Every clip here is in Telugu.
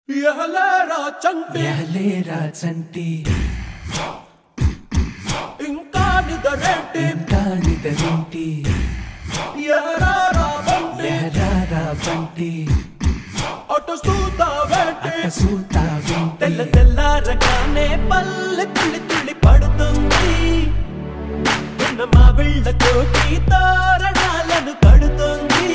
ఎహలేరా చంటి ఎహలేరా చంటి ఇంకా నిదరేంటి ఇంకా నిదరేంటి ఎహరారా బంటి ఎహరారా బంటి అటు చూద్దావేంటి అట్ట సూతా తెల్ల వింటి తెల్లారగానే పల్లె తుళ్ళి తుళ్ళి పడుతుంది ఉన్న మా బిళ్ళతోటి తోరణాలను కడుతుంది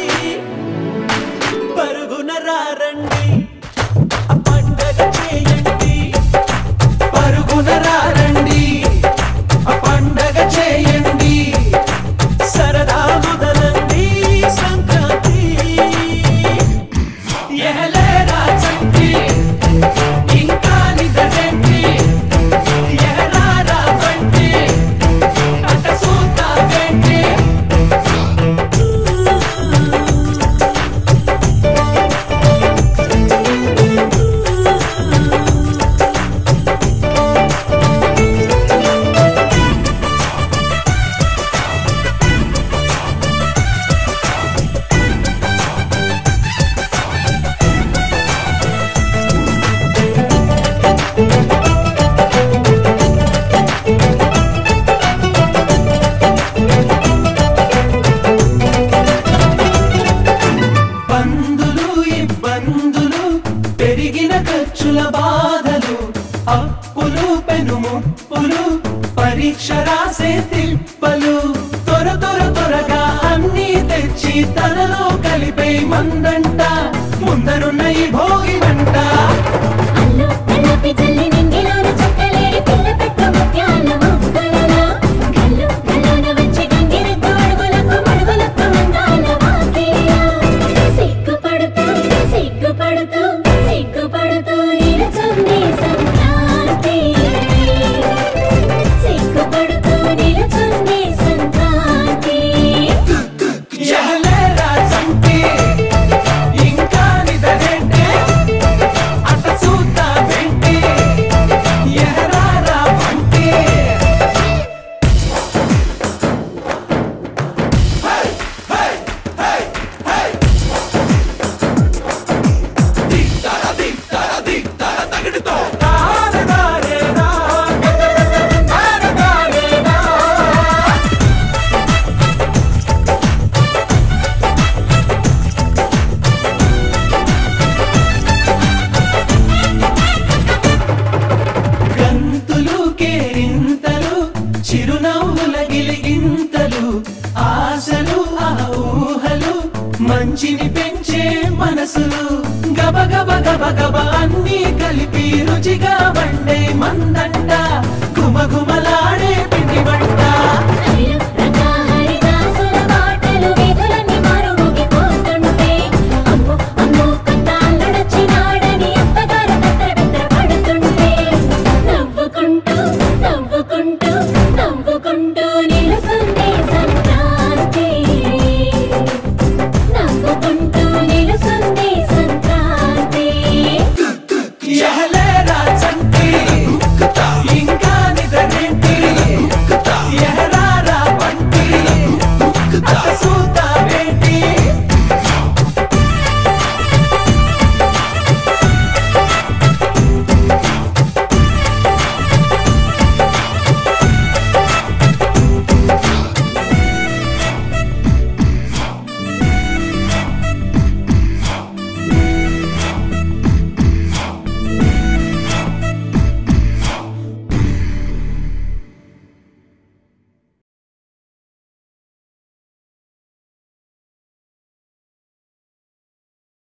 పరుగున రారండి ఆ పండగ చేయండి పరుగున రారండి ఆ పండగ చేయండి సరదా మొదలండి సంక్రాంతి ఎహలేరా చంటి ఇంకా నిదరేంటి ఎహరారా బంటి అట సూతావేంటి పందులు ఇబ్బందులు పెరిగిన ఖర్చుల బాధలు అప్పులు పెనుముప్పులు పరీక్ష రాసే తిప్పలు త్వర త్వర త్వరగా అన్ని తెచ్చి తనలో కలిపే మందంట ముందరున్న ఈ భోగి మంట అల్లు కల్లాపి జల్లి నింగిలోన చుక్కలేడి పిల్ల పెట్ట ముత్యాల మొక్కలలో గల్లు గల్లున వచ్చి గంగిరెద్దు అడుగులకు మడుగులకు మందాల వాకిలిలో సిగ్గుపడుతూ సిగ్గుపడుతూ సిగ్గుపడుతూ నిలుచుంది సంక్రాంతి సిగ్గుపడుతూ నిలుచుంది సంక్రాంతి ఎహలేరా చంటి ఇంకా నిదరేంటి అట చూద్దామేంటి ఎహరారా బంటి గంతులు కేరింతలు చిరునవ్వుల గిలిగింతలు ఆశలు ఆ ఊహలు మంచిని పెంచే మనసులు గబ గబ గబ గబ అన్నీ కలిపి రుచిగా వండే మందంట